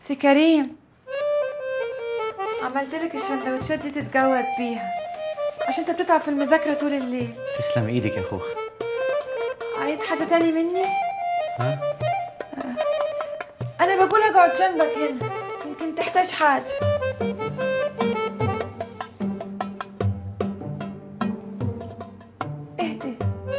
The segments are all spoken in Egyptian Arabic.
سي كريم عملت لك الشندوتشات دي تتجود بيها عشان انت بتتعب في المذاكرة طول الليل تسلم ايدك يا خوخ عايز حاجة تاني مني؟ ها أنا بقول أقعد جنبك هنا يمكن تحتاج حاجة اهدي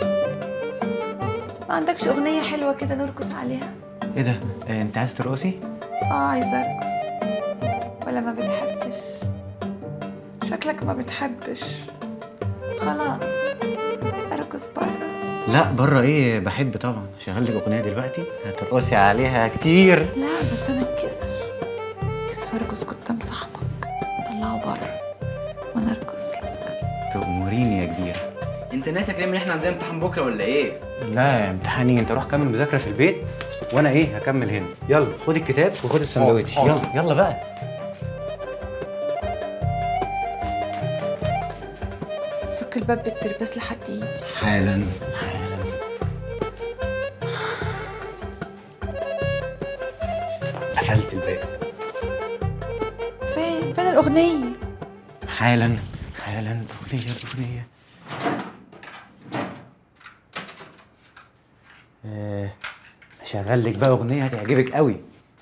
ما عندكش أغنية حلوة كده نرقص عليها؟ ايه ده إيه انت عايز ترقصي اه عايزة أرقص ولا ما بتحبش شكلك ما بتحبش خلاص أرقص برا لا بره ايه بحب طبعا شغل لك اغنيه دلوقتي هترقصي عليها كتير لا بس أنا كسف كسف أرقص قدام صاحبك طلعه برا وأنا أرقص لك تأمريني يا كبيره انت ناسي يا كريم ان احنا عندنا امتحان بكره ولا ايه؟ لا امتحاني انت روح كمل مذاكره في البيت وانا ايه هكمل هنا يلا خد الكتاب وخد السندوتش يلا يلا بقى سك الباب بالترباس لحد يجي حالا حالا قفلت الباب فين فين الأغنية حالا حالا الاغنيه الاغنيه آه، هشغل لك بقى اغنيه هتعجبك قوي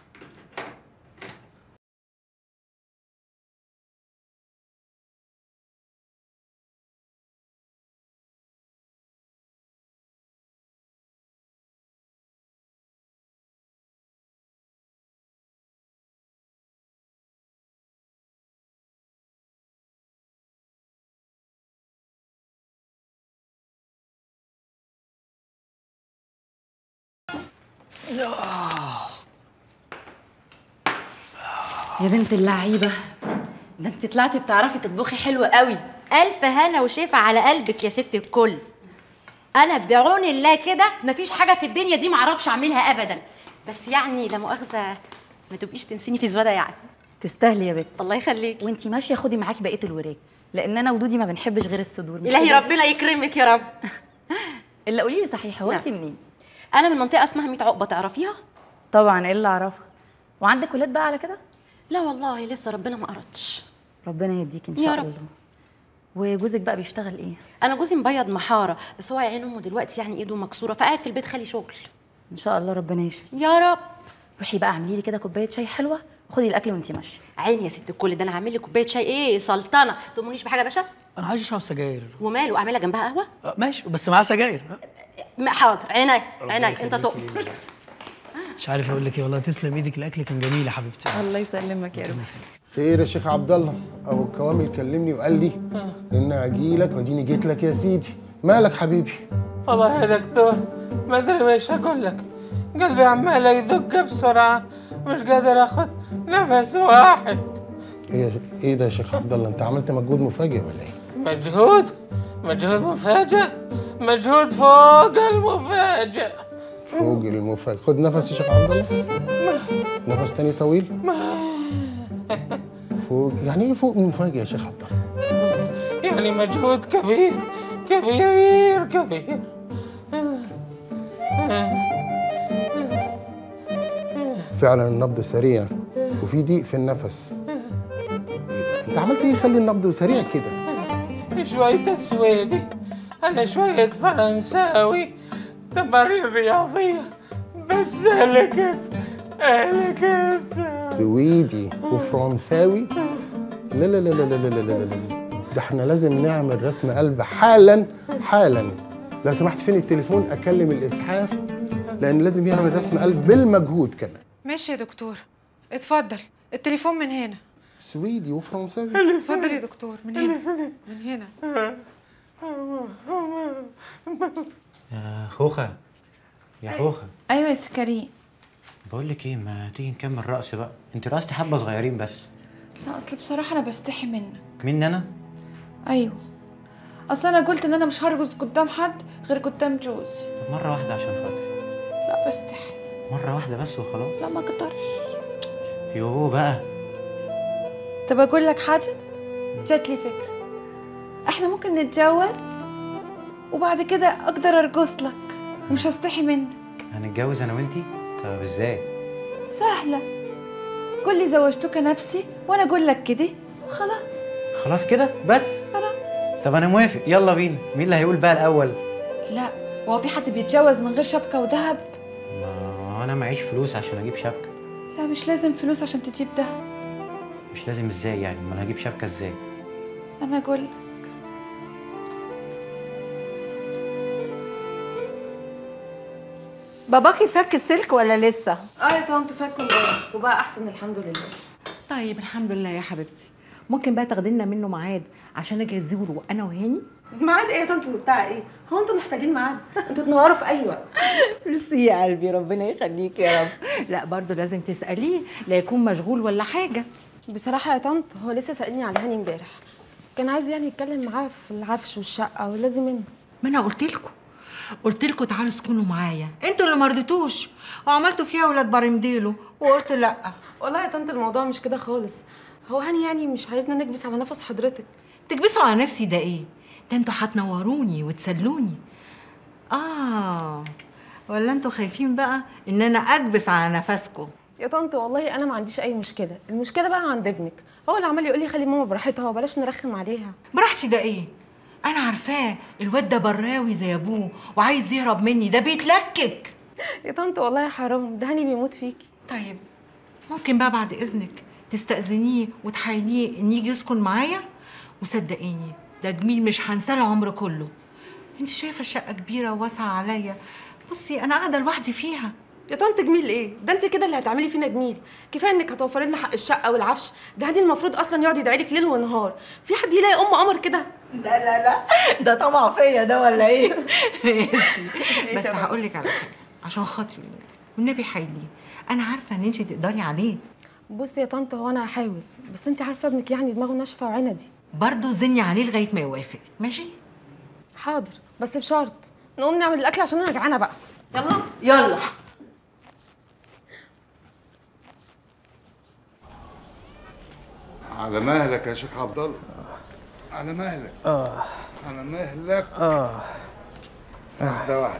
يا بنت اللعيبة ده انت طلعتي بتعرفي تطبخي حلو قوي ألف هنا وشفا على قلبك يا ست الكل أنا بعون الله كده مفيش حاجة في الدنيا دي معرفش أعملها أبدا بس يعني لا مؤاخذة ما تبقيش تنسيني في زوادة يعني تستاهلي يا بت الله يخليك وانت ماشية خدي معاكي بقية الوراك لأن أنا ودودي ما بنحبش غير الصدور مش إلهي كده؟ ربنا يكرمك يا رب إلا قولي لي صحيح هو نعم. انت منين؟ أنا من منطقة اسمها ميت عقبة تعرفيها؟ طبعا ايه اللي أعرفها وعندك ولاد بقى على كده؟ لا والله لسه ربنا ما أردش ربنا يديك إن يا شاء رب. الله وجوزك بقى بيشتغل إيه؟ أنا جوزي مبيض محارة بس هو يا عين أمه دلوقتي يعني إيده مكسورة فقاعد في البيت خالي شغل إن شاء الله ربنا يشفي يا رب روحي بقى اعملي لي كده كوباية شاي حلوة وخدي الأكل وانت ماشية عيني يا ست الكل ده أنا هعمل لك كوباية شاي إيه سلطنة تؤمنيش بحاجة يا باشا انا عايز اشرب سجاير وماله أعملها جنبها قهوة؟ آه، ماشي بس معاه سجاير آه، م- حاضر عيني عيني يخليكي أنت تؤمر ليا. مش عارف اقول لك ايه والله تسلم ايدك الاكل كان جميل يا حبيبتي الله يسلمك يا رب خير يا شيخ عبد الله ابو الكوامل كلمني وقال لي ان اجي لك واديني جيت لك يا سيدي مالك حبيبي والله يا دكتور ما ادري ايش اقول لك قلبي عمال يدق بسرعه مش قادر اخذ نفس واحد ايه يا- ايه ده يا شيخ عبد الله انت عملت مجهود مفاجئ ولا ايه مجهود مجهود مفاجئ مجهود فوق المفاجئ فوق المفاجئ خد نفس يا شيخ عبد الله نفس تاني طويل فوق يعني ايه فوق المفاجئ يا شيخ عبد الله يعني مجهود كبير كبير كبير فعلا النبض سريع وفي ضيق في النفس إيه ده؟ انت عملت ايه يخلي النبض سريع كده شوية سويدي على شوية فرنساوي تمارين رياضية بس هلكت هلكت سويدي وفرنساوي لا لا لا لا لا لا لا لا لا ده احنا لازم نعمل رسم قلب حالا حالا لو سمحت فين التليفون اكلم الاسعاف لان لازم يعمل رسم قلب بالمجهود كمان ماشي يا دكتور اتفضل التليفون من هنا سويدي وفرنساوي اتفضل يا دكتور من هنا من هنا يا خوخه يا خوخه ايوه يا سي كريم بقول لك ايه ما تيجي نكمل رقص بقى انت رقصتي حبه صغيرين بس لا اصل بصراحه انا بستحي منك مني انا ايوه اصل انا قلت ان انا مش هرقص قدام حد غير قدام جوزي طب مره واحده عشان خاطري لا بستحي مره واحده بس وخلاص لا ما اقدرش يوه بقى طب اقول لك حاجه جات لي فكره احنا ممكن نتجوز وبعد كده اقدر ارقص لك ومش هستحي منك هنتجوز انا وانتي طب ازاي سهله قول لي زوجتك نفسي وانا اقول لك كده وخلاص خلاص كده بس خلاص طب انا موافق يلا بينا مين اللي هيقول بقى الاول لا هو في حد بيتجوز من غير شبكه وذهب ما انا معيش فلوس عشان اجيب شبكه لا مش لازم فلوس عشان تجيب دهب مش لازم ازاي يعني ما انا هجيب شبكه ازاي انا اقول لك باباكي فك السلك ولا لسه؟ اه يا طنط فك امبارح وبقى احسن الحمد لله طيب الحمد لله يا حبيبتي ممكن بقى تاخدي لنا منه ميعاد عشان اجي ازوره انا وهاني ميعاد ايه يا طنط بتاع ايه هو انتوا محتاجين ميعاد انتوا تنوروا في اي وقت ميرسي يا قلبي ربنا يخليك يا رب لا برضه لازم تساليه لا يكون مشغول ولا حاجه بصراحة يا طنط هو لسه سألني على هاني امبارح كان عايز يعني يتكلم معاه في العفش والشقة ولازم منه ما انا قلت لكم قلت لكم تعالوا اسكنوا معايا انتوا اللي ما رضيتوش وعملتوا فيها ولاد برمديلو وقلت لا والله يا طنط الموضوع مش كده خالص هو هاني يعني مش عايزنا نكبس على نفس حضرتك تكبسوا على نفسي ده ايه ده انتوا هتنوروني وتسلوني اه ولا انتوا خايفين بقى ان انا اكبس على نفسكم يا طنط والله انا ما عنديش اي مشكلة المشكلة بقى عند ابنك هو اللي عمال يقول لي خلي ماما براحتها وبلاش نرخم عليها براحتي ده ايه انا عارفاه الواد ده براوي زي ابوه وعايز يهرب مني ده بيتلكك يا طنط والله حرام ده هاني بيموت فيكي طيب ممكن بقى بعد اذنك تستأذنيه وتحايليه ان يجي يسكن معايا وصدقيني ده جميل مش هنساه العمر كله انت شايفه الشقه كبيره وواسعه عليا بصي انا قاعده لوحدي فيها يا طنط جميل ايه ده انت كده اللي هتعملي فينا جميل كفايه انك هتوفري لنا حق الشقه والعفش ده هاني المفروض اصلا يقعد يدعي لك ليل ونهار في حد يلاقي ام قمر كده لا لا لا ده طمع فيا ده ولا ايه ماشي بس يا بابا. هقول لك على حاجه عشان خاطري والنبي والنبي حيليه انا عارفه ان انت تقدري عليه بصي يا طنط هو انا هحاول بس انت عارفه ابنك يعني دماغه ناشفه وعندي برضه زني عليه لغايه ما يوافق ماشي حاضر بس بشرط نقوم نعمل الاكل عشان انا جعانه بقى يلا يلا على مهلك يا شيخ عبد الله على مهلك اه على مهلك اه واحدة واحدة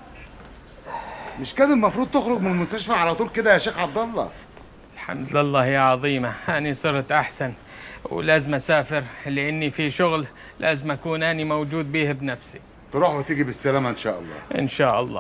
مش كان المفروض تخرج من المستشفى على طول كده يا شيخ عبد الله الحمد لله يا عظيمة أنا صرت أحسن ولازم أسافر لأني في شغل لازم أكون أنا موجود به بنفسي تروح وتيجي بالسلامة إن شاء الله إن شاء الله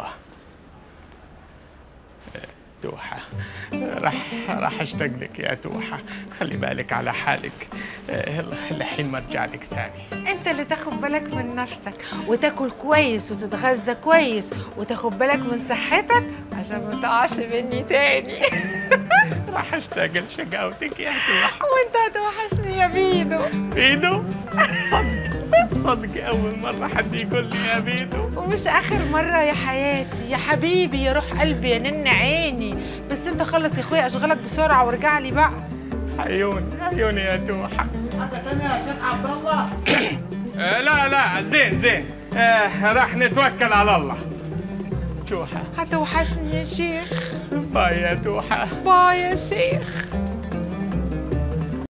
توحة راح راح اشتاق لك يا توحة خلي بالك على حالك آه، الحين ما ارجع لك تاني انت اللي تاخد بالك من نفسك وتاكل كويس وتتغذى كويس وتاخد بالك من صحتك عشان ما تقعش مني تاني راح اشتاق لشقاوتك يا توحة وانت هتوحشني يا بيدو بيدو صدق صدق أول مرة حد يقول لي يا بيدو ومش اخر مرة يا حياتي يا حبيبي يا روح قلبي يا نن عيني بس انت خلص يا اخويا اشغالك بسرعة وارجع لي بقى عيون عيوني يا توحة حاجه ثانيه يا شيخ عبد الله آه، لا لا زين زين آه راح نتوكل على الله توحة هتوحشني يا شيخ باي يا توحة باي يا شيخ